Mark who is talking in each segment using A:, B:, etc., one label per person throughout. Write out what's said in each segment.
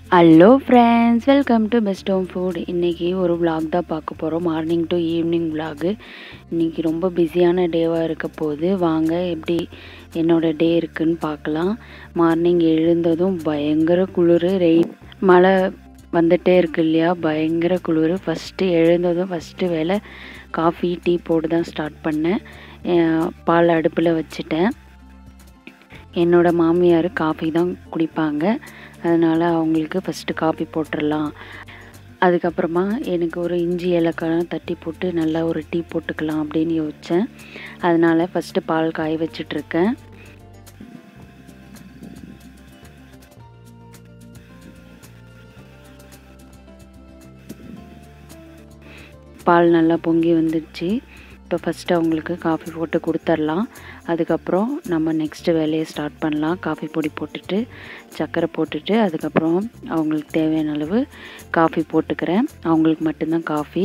A: hello friends welcome to best home food இன்றைக்கி ஒரு vlog தான் பார்க்க போகிறோம் மார்னிங் டு ஈவினிங் vlog இன்றைக்கி ரொம்ப பிஸியான டேவாக இருக்க போது வாங்க எப்படி என்னோடய டே இருக்குன்னு பார்க்கலாம் மார்னிங் எழுந்ததும் பயங்கர குளிர் ரெயின் மழை வந்துட்டே இருக்கு இல்லையா பயங்கர குளிர் ஃபஸ்ட்டு எழுந்ததும் ஃபஸ்ட்டு வேலை காஃபி டீ போட்டு தான் ஸ்டார்ட் பண்ணேன் அஹ் பால் அடுப்பில் வச்சுட்டேன் என்னோட மாமியார் காஃபி தான் குடிப்பாங்க அதனால் அவங்களுக்கு ஃபஸ்ட்டு காஃபி போட்டுடலாம் அதுக்கப்புறமா எனக்கு ஒரு இஞ்சி ஏலக்காய்லாம் தட்டி போட்டு நல்லா ஒரு டீ போட்டுக்கலாம் அப்படின்னு யோசித்தேன் அதனால் ஃபஸ்ட்டு பால் காய வச்சிட்ருக்கேன் பால் நல்லா பொங்கி வந்துடுச்சு இப்போ ஃபஸ்ட்டு அவங்களுக்கு காஃபி போட்டு கொடுத்துர்லாம் அதுக்கப்புறம் நம்ம நெக்ஸ்ட்டு வேலையை ஸ்டார்ட் பண்ணலாம் காஃபி பொடி போட்டுட்டு சர்க்கரை போட்டுட்டு அதுக்கப்புறம் அவங்களுக்கு தேவையான அளவு காஃபி போட்டுக்கிறேன் அவங்களுக்கு மட்டும்தான் காஃபி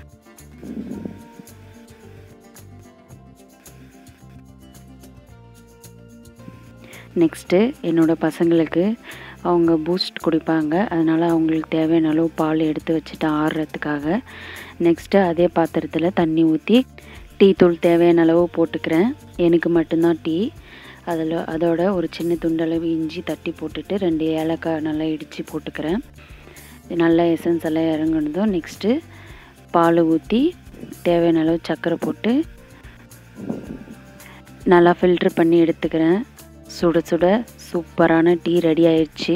A: நெக்ஸ்ட்டு என்னோடய பசங்களுக்கு அவங்க பூஸ்ட் குடிப்பாங்க அதனால் அவங்களுக்கு தேவையான அளவு பால் எடுத்து வச்சுட்டு ஆறுறதுக்காக நெக்ஸ்ட்டு அதே பாத்திரத்தில் தண்ணி ஊற்றி டீ தூள் தேவையான அளவு போட்டுக்கிறேன் எனக்கு மட்டும்தான் டீ அதில் அதோட ஒரு சின்ன துண்டளவு இஞ்சி தட்டி போட்டுட்டு ரெண்டு ஏலக்காய் நல்லா இடித்து போட்டுக்கிறேன் நல்லா எசன்ஸ் எல்லாம் இறங்குனதும் நெக்ஸ்ட்டு பால் ஊற்றி தேவையான அளவு சர்க்கரை போட்டு நல்லா ஃபில்ட்ரு பண்ணி எடுத்துக்கிறேன் சுட சுட சூப்பரான டீ ரெடி ஆயிடுச்சு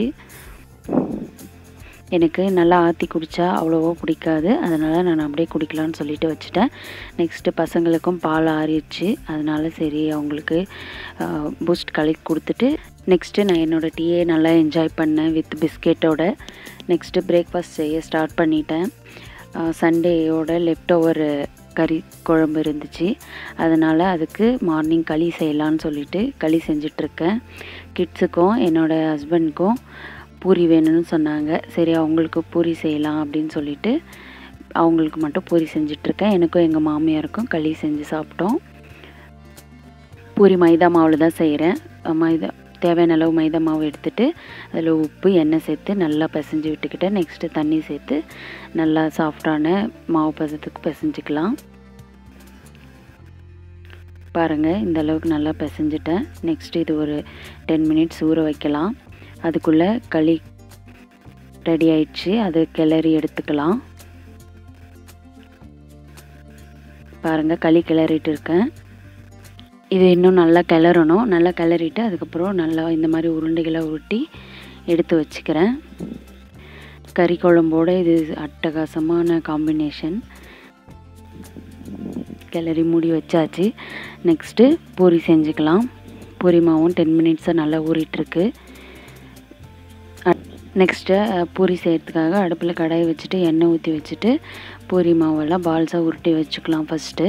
A: எனக்கு நல்லா ஆற்றி குடித்தா அவ்வளோவா பிடிக்காது அதனால் நான் அப்படியே குடிக்கலான்னு சொல்லிட்டு வச்சுட்டேன் நெக்ஸ்ட்டு பசங்களுக்கும் பால் ஆறிடுச்சு அதனால சரி அவங்களுக்கு பூஸ்ட் கலக்கி கொடுத்துட்டு நெக்ஸ்ட்டு நான் என்னோடய டீயை நல்லா என்ஜாய் பண்ணேன் வித் பிஸ்கெட்டோட நெக்ஸ்ட்டு பிரேக்ஃபாஸ்ட் செய்ய ஸ்டார்ட் பண்ணிட்டேன் சண்டேயோட லெஃப்ட் ஓவர் கறி குழம்பு இருந்துச்சு அதனால் அதுக்கு மார்னிங் களி செய்யலான்னு சொல்லிட்டு களி செஞ்சிட்ருக்கேன் கிட்ஸுக்கும் என்னோடய ஹஸ்பண்டுக்கும் பூரி வேணும்னு சொன்னாங்க சரி அவங்களுக்கு பூரி செய்யலாம் அப்படின்னு சொல்லிட்டு அவங்களுக்கு மட்டும் பூரி செஞ்சிட்ருக்கேன் எனக்கும் எங்கள் மாமியாருக்கும் களி செஞ்சு சாப்பிட்டோம் பூரி மைதா மாவில் தான் செய்கிறேன் மைதா தேவையான அளவு மைதா மாவு எடுத்துட்டு அதில் உப்பு எண்ணெய் சேர்த்து நல்லா பிசைஞ்சு விட்டுக்கிட்டேன் நெக்ஸ்ட்டு தண்ணி சேர்த்து நல்லா சாஃப்டான மாவு பசத்துக்கு பிசைஞ்சிக்கலாம் பாருங்கள் இந்த அளவுக்கு நல்லா பிசைஞ்சிட்டேன் நெக்ஸ்ட் இது ஒரு டென் மினிட்ஸ் ஊற வைக்கலாம் அதுக்குள்ளே களி ரெடி ஆயிடுச்சு அது கிளறி எடுத்துக்கலாம் பாருங்கள் களி கிளறிட்டு இருக்கேன் இது இன்னும் நல்லா கிளறணும் நல்லா கிளறிட்டு அதுக்கப்புறம் நல்லா இந்த மாதிரி உருண்டைகளை உருட்டி எடுத்து வச்சுக்கிறேன் கறி குழம்போட இது அட்டகாசமான காம்பினேஷன் கிளறி மூடி வச்சாச்சு நெக்ஸ்ட்டு பூரி செஞ்சுக்கலாம் பூரி மாவும் டென் மினிட்ஸாக நல்லா ஊறிட்டுருக்கு நெக்ஸ்ட்டு பூரி செய்கிறதுக்காக அடுப்பில் கடாயை வச்சுட்டு எண்ணெய் ஊற்றி வச்சுட்டு பூரி மாவெல்லாம் பால்ஸாக உருட்டி வச்சுக்கலாம் ஃபஸ்ட்டு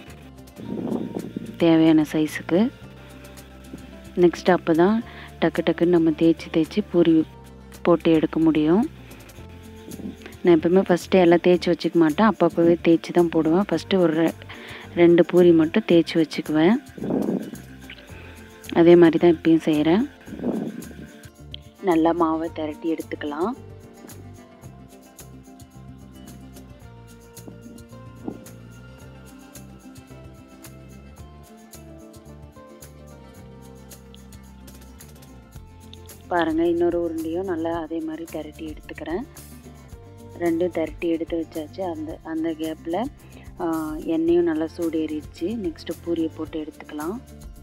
A: தேவையான சைஸுக்கு நெக்ஸ்ட் அப்போ தான் டக்கு டக்குன்னு நம்ம தேய்ச்சி தேய்ச்சி பூரி போட்டு எடுக்க முடியும் நான் எப்போவுமே ஃபஸ்ட்டு எல்லாம் தேய்ச்சி வச்சுக்க மாட்டேன் அப்பப்போவே தேய்ச்சி தான் போடுவேன் ஃபஸ்ட்டு ஒரு ரெ- ரெண்டு பூரி மட்டும் தேய்ச்சி வச்சுக்குவேன் அதே மாதிரி தான் இப்பயும் செய்கிறேன் நல்லா மாவை திரட்டி எடுத்துக்கலாம் பாருங்கள் இன்னொரு உருண்டையும் நல்லா அதே மாதிரி திரட்டி எடுத்துக்கிறேன் ரெண்டும் திரட்டி எடுத்து வச்சாச்சு அந்த அந்த கேப்பில் எண்ணெயும் நல்லா சூடேறிடுச்சு நெக்ஸ்ட்டு பூரியை போட்டு எடுத்துக்கலாம்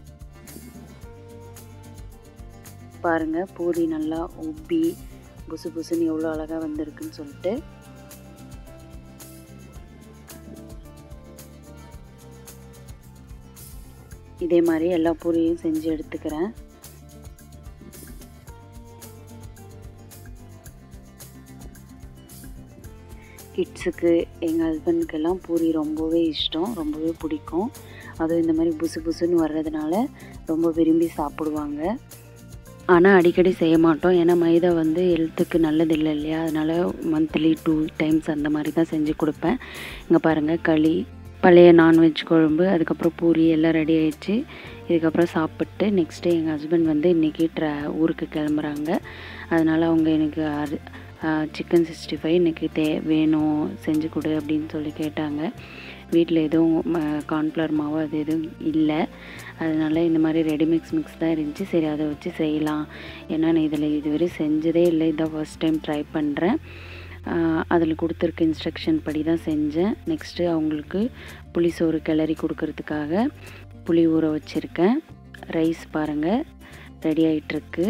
A: பாருங்கள் பூரி நல்லா உப்பி புசு புசுன்னு எவ்வளோ அழகாக வந்திருக்குன்னு சொல்லிட்டு இதே மாதிரி எல்லா பூரியும் செஞ்சு எடுத்துக்கிறேன் கிட்ஸுக்கு எங்கள் ஹஸ்பண்டுக்கெல்லாம் பூரி ரொம்பவே இஷ்டம் ரொம்பவே பிடிக்கும் அதுவும் இந்த மாதிரி புசு புசுன்னு வர்றதுனால ரொம்ப விரும்பி சாப்பிடுவாங்க ஆனால் அடிக்கடி செய்ய மாட்டோம் ஏன்னா மைதா வந்து ஹெல்த்துக்கு நல்லது இல்லை இல்லையா அதனால் மந்த்லி டூ டைம்ஸ் அந்த மாதிரி தான் செஞ்சு கொடுப்பேன் இங்கே பாருங்கள் களி பழைய நான்வெஜ் குழம்பு அதுக்கப்புறம் பூரி எல்லாம் ரெடி ஆயிடுச்சு இதுக்கப்புறம் சாப்பிட்டு நெக்ஸ்ட்டு எங்கள் ஹஸ்பண்ட் வந்து இன்றைக்கி ட்ர ஊருக்கு கிளம்புறாங்க அதனால் அவங்க எனக்கு அரி சிக்கன் சிக்ஸ்டி ஃபைவ் இன்றைக்கி தே வேணும் செஞ்சு கொடு அப்படின்னு சொல்லி கேட்டாங்க வீட்டில் எதுவும் கார்ன்ஃப்ளவர் மாவு அது எதுவும் இல்லை அதனால் இந்த மாதிரி ரெடிமிக்ஸ் மிக்ஸ் தான் இருந்துச்சு சரி அதை வச்சு செய்யலாம் ஏன்னா நான் இதில் இதுவரை செஞ்சதே இல்லை இதான் ஃபர்ஸ்ட் டைம் ட்ரை பண்ணுறேன் அதில் கொடுத்துருக்க இன்ஸ்ட்ரக்ஷன் படி தான் செஞ்சேன் நெக்ஸ்ட்டு அவங்களுக்கு புளிசோறு கிளறி கொடுக்கறதுக்காக புளி ஊற வச்சுருக்கேன் ரைஸ் பாருங்கள் ரெடி ஆகிட்டுருக்கு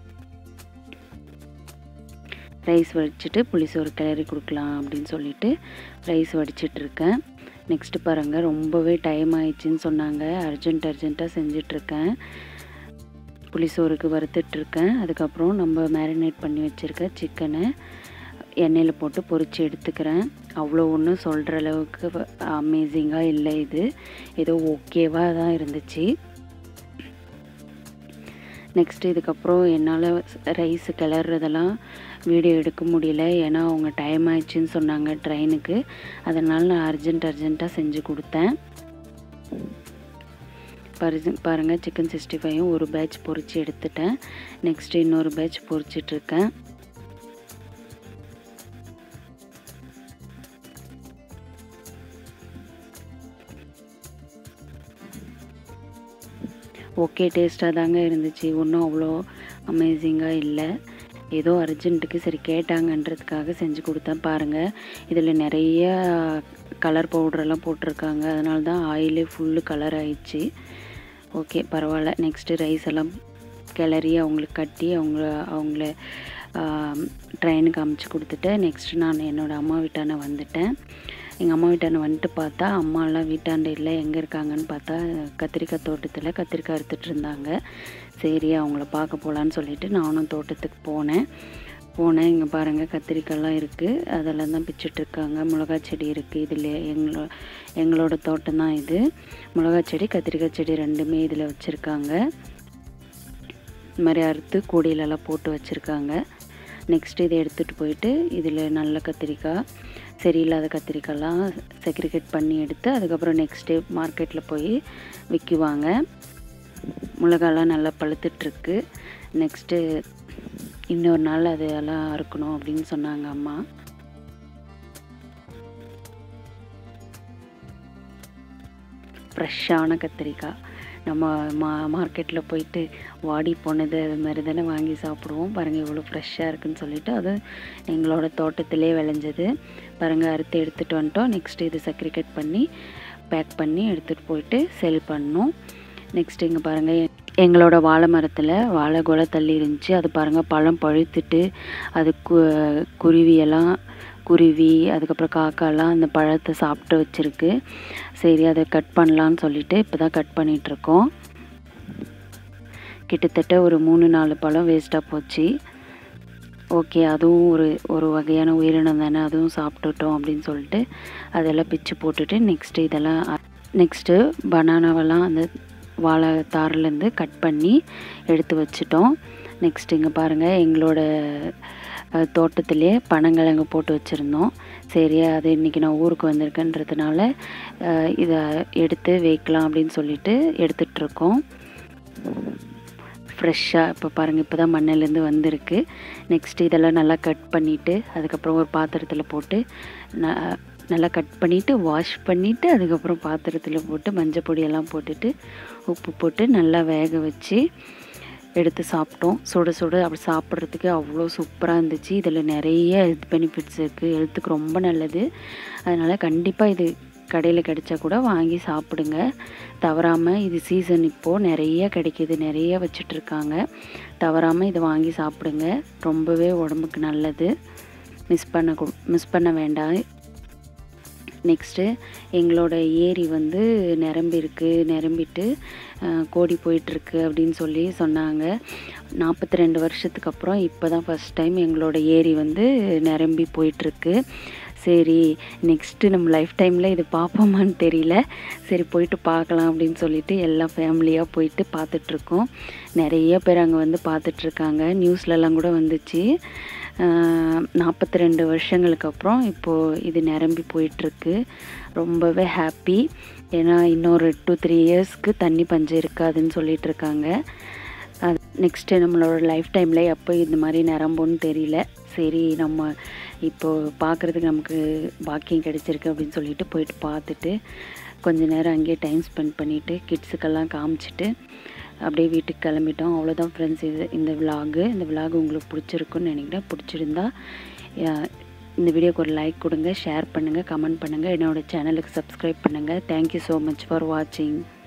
A: ரைஸ் வடிச்சிட்டு புளிசோறு கிளறி கொடுக்கலாம் அப்படின்னு சொல்லிட்டு ரைஸ் வடிச்சிட்ருக்கேன் நெக்ஸ்ட்டு பாருங்கள் ரொம்பவே டைம் ஆயிடுச்சுன்னு சொன்னாங்க அர்ஜென்ட் அர்ஜென்ட்டாக செஞ்சிட்ருக்கேன் புளிசோறுக்கு வறுத்துட்ருக்கேன் அதுக்கப்புறம் நம்ம மேரினேட் பண்ணி வச்சுருக்க சிக்கனை எண்ணெயில் போட்டு பொரித்து எடுத்துக்கிறேன் அவ்வளோ ஒன்றும் சொல்கிற அளவுக்கு அமேசிங்காக இல்லை இது ஏதோ ஓகேவாக தான் இருந்துச்சு நெக்ஸ்ட் இதுக்கப்புறம் என்னால் ரைஸ் கிளறதெல்லாம் வீடியோ எடுக்க முடியல ஏன்னா அவங்க டைம் ஆயிடுச்சுன்னு சொன்னாங்க ட்ரெயினுக்கு அதனால் நான் அர்ஜென்ட் அர்ஜென்ட்டாக செஞ்சு கொடுத்தேன் பரிசு பாருங்கள் சிக்கன் சிக்ஸ்டி ஃபைவும் ஒரு பேட்ச் பொரித்து எடுத்துட்டேன் நெக்ஸ்ட்டு இன்னொரு பேட்ச் பொரிச்சிட்ருக்கேன் ஓகே டேஸ்ட்டாக தாங்க இருந்துச்சு ஒன்றும் அவ்வளோ அமேசிங்காக இல்லை ஏதோ அர்ஜென்ட்டுக்கு சரி கேட்டாங்கன்றதுக்காக செஞ்சு கொடுத்தேன் பாருங்கள் இதில் நிறைய கலர் பவுடரெல்லாம் போட்டிருக்காங்க அதனால தான் ஆயிலே ஃபுல்லு கலர் ஆயிடுச்சு ஓகே பரவாயில்ல நெக்ஸ்ட்டு ரைஸ் எல்லாம் கிளறி அவங்களுக்கு கட்டி அவங்கள அவங்கள ட்ரெயினுக்கு அமுச்சு கொடுத்துட்டு நெக்ஸ்ட்டு நான் என்னோடய அம்மா வீட்டான வந்துட்டேன் எங்கள் அம்மா வீட்டான வந்துட்டு பார்த்தா அம்மாலாம் வீட்டாண்ட இல்லை எங்கே இருக்காங்கன்னு பார்த்தா கத்திரிக்காய் தோட்டத்தில் கத்திரிக்காய் அறுத்துட்டு இருந்தாங்க சரி அவங்கள பார்க்க போகலான்னு சொல்லிட்டு நானும் தோட்டத்துக்கு போனேன் போனேன் இங்கே பாருங்கள் கத்திரிக்காய்லாம் இருக்குது அதெல்லாம் தான் பிச்சுட்ருக்காங்க மிளகா செடி இருக்குது இதில் எங்களோ எங்களோட தோட்டம் தான் இது மிளகா செடி கத்திரிக்காய் செடி ரெண்டுமே இதில் வச்சுருக்காங்க இந்த மாதிரி அறுத்து கூடையிலலாம் போட்டு வச்சுருக்காங்க நெக்ஸ்ட் இதை எடுத்துகிட்டு போயிட்டு இதில் நல்ல கத்திரிக்காய் சரியில்லாத கத்திரிக்காய்லாம் செக்ரிகேட் பண்ணி எடுத்து அதுக்கப்புறம் நெக்ஸ்ட் டே மார்க்கெட்டில் போய் விற்குவாங்க மிளகாலாம் நல்லா பழுத்துட்ருக்கு நெக்ஸ்ட்டு இன்னொரு நாள் அது எல்லாம் அறுக்கணும் அப்படின்னு சொன்னாங்க அம்மா ஃப்ரெஷ்ஷான கத்திரிக்காய் நம்ம மா மார்க்கெட்டில் போயிட்டு வாடி போனது அது மாதிரி தானே வாங்கி சாப்பிடுவோம் பாருங்கள் இவ்வளோ ஃப்ரெஷ்ஷாக இருக்குன்னு சொல்லிட்டு அது எங்களோட தோட்டத்திலே விளைஞ்சது பாருங்கள் அறுத்து எடுத்துகிட்டு வந்துட்டோம் நெக்ஸ்ட் இது செக்ரிகேட் பண்ணி பேக் பண்ணி எடுத்துகிட்டு போயிட்டு செல் பண்ணோம் நெக்ஸ்ட் இங்கே பாருங்கள் எங்களோட வாழை மரத்தில் வாழை குலை தள்ளி இருந்துச்சு அது பாருங்கள் பழம் பழுத்துட்டு அது கு குருவியெல்லாம் குருவி அதுக்கப்புறம் காக்காலாம் அந்த பழத்தை சாப்பிட்டு வச்சுருக்கு சரி அதை கட் பண்ணலான்னு சொல்லிட்டு இப்போ தான் கட் பண்ணிகிட்ருக்கோம் கிட்டத்தட்ட ஒரு மூணு நாலு பழம் வேஸ்ட்டாக போச்சு ஓகே அதுவும் ஒரு ஒரு வகையான உயிரினம் தானே அதுவும் சாப்பிட்டுட்டோம் அப்படின்னு சொல்லிட்டு அதெல்லாம் பிச்சு போட்டுட்டு நெக்ஸ்ட்டு இதெல்லாம் நெக்ஸ்ட்டு பனானாவெல்லாம் அந்த வாழை தார்லேருந்து கட் பண்ணி எடுத்து வச்சிட்டோம் நெக்ஸ்ட் இங்கே பாருங்கள் எங்களோட தோட்டத்திலே பனங்கிழங்கு போட்டு வச்சுருந்தோம் சரி அது இன்றைக்கி நான் ஊருக்கு வந்திருக்கேன்றதுனால இதை எடுத்து வைக்கலாம் அப்படின்னு சொல்லிட்டு எடுத்துகிட்ருக்கோம் ஃப்ரெஷ்ஷாக இப்போ பாருங்கள் இப்போ தான் மண்ணிலேருந்து வந்திருக்கு நெக்ஸ்ட் இதெல்லாம் நல்லா கட் பண்ணிவிட்டு அதுக்கப்புறம் ஒரு பாத்திரத்தில் போட்டு நல்லா கட் பண்ணிவிட்டு வாஷ் பண்ணிவிட்டு அதுக்கப்புறம் பாத்திரத்தில் போட்டு மஞ்சள் பொடியெல்லாம் போட்டுட்டு உப்பு போட்டு நல்லா வேக வச்சு எடுத்து சாப்பிட்டோம் சுட சுட அப்படி சாப்பிட்றதுக்கு அவ்வளோ சூப்பராக இருந்துச்சு இதில் நிறைய ஹெல்த் பெனிஃபிட்ஸ் இருக்குது ஹெல்த்துக்கு ரொம்ப நல்லது அதனால் கண்டிப்பாக இது கடையில் கிடைச்சா கூட வாங்கி சாப்பிடுங்க தவறாமல் இது சீசன் இப்போது நிறைய கிடைக்கிது நிறைய வச்சிட்ருக்காங்க தவறாமல் இதை வாங்கி சாப்பிடுங்க ரொம்பவே உடம்புக்கு நல்லது மிஸ் பண்ண மிஸ் பண்ண வேண்டாம் நெக்ஸ்ட்டு எங்களோட ஏரி வந்து நிரம்பிருக்கு நிரம்பிட்டு கோடி போயிட்டுருக்கு அப்படின்னு சொல்லி சொன்னாங்க நாற்பத்தி ரெண்டு வருஷத்துக்கு அப்புறம் இப்போ தான் ஃபஸ்ட் டைம் எங்களோட ஏரி வந்து நிரம்பி போயிட்டுருக்கு சரி நெக்ஸ்ட்டு நம்ம லைஃப் டைமில் இது பார்ப்போமான்னு தெரியல சரி போயிட்டு பார்க்கலாம் அப்படின்னு சொல்லிட்டு எல்லா ஃபேமிலியாக போயிட்டு பார்த்துட்ருக்கோம் நிறைய பேர் அங்கே வந்து பார்த்துட்ருக்காங்க நியூஸ்லலாம் கூட வந்துச்சு நாற்பத்தி ரெண்டு வருஷங்களுக்கு அப்புறம் இப்போது இது நிரம்பி போயிட்டுருக்கு ரொம்பவே ஹாப்பி ஏன்னா இன்னொரு டூ த்ரீ இயர்ஸ்க்கு தண்ணி பஞ்சம் இருக்காதுன்னு சொல்லிட்டு இருக்காங்க அது நெக்ஸ்ட்டு நம்மளோட லைஃப் டைமில் எப்போ இந்த மாதிரி நிரம்புன்னு தெரியல சரி நம்ம இப்போது பார்க்குறதுக்கு நமக்கு பாக்கியம் கிடச்சிருக்கு அப்படின்னு சொல்லிட்டு போயிட்டு பார்த்துட்டு கொஞ்ச நேரம் அங்கேயே டைம் ஸ்பெண்ட் பண்ணிவிட்டு கிட்ஸுக்கெல்லாம் காமிச்சிட்டு அப்படியே வீட்டுக்கு கிளம்பிட்டோம் அவ்வளோதான் ஃப்ரெண்ட்ஸ் இது இந்த விலாகு இந்த விலாக் உங்களுக்கு பிடிச்சிருக்குன்னு நினைக்கிறேன் பிடிச்சிருந்தா அஹ், இந்த வீடியோக்கு ஒரு லைக் கொடுங்க ஷேர் பண்ணுங்கள் கமெண்ட் பண்ணுங்கள் என்னோடய சேனலுக்கு சப்ஸ்கிரைப் பண்ணுங்கள் தேங்க்யூ ஸோ மச் ஃபார் வாட்சிங்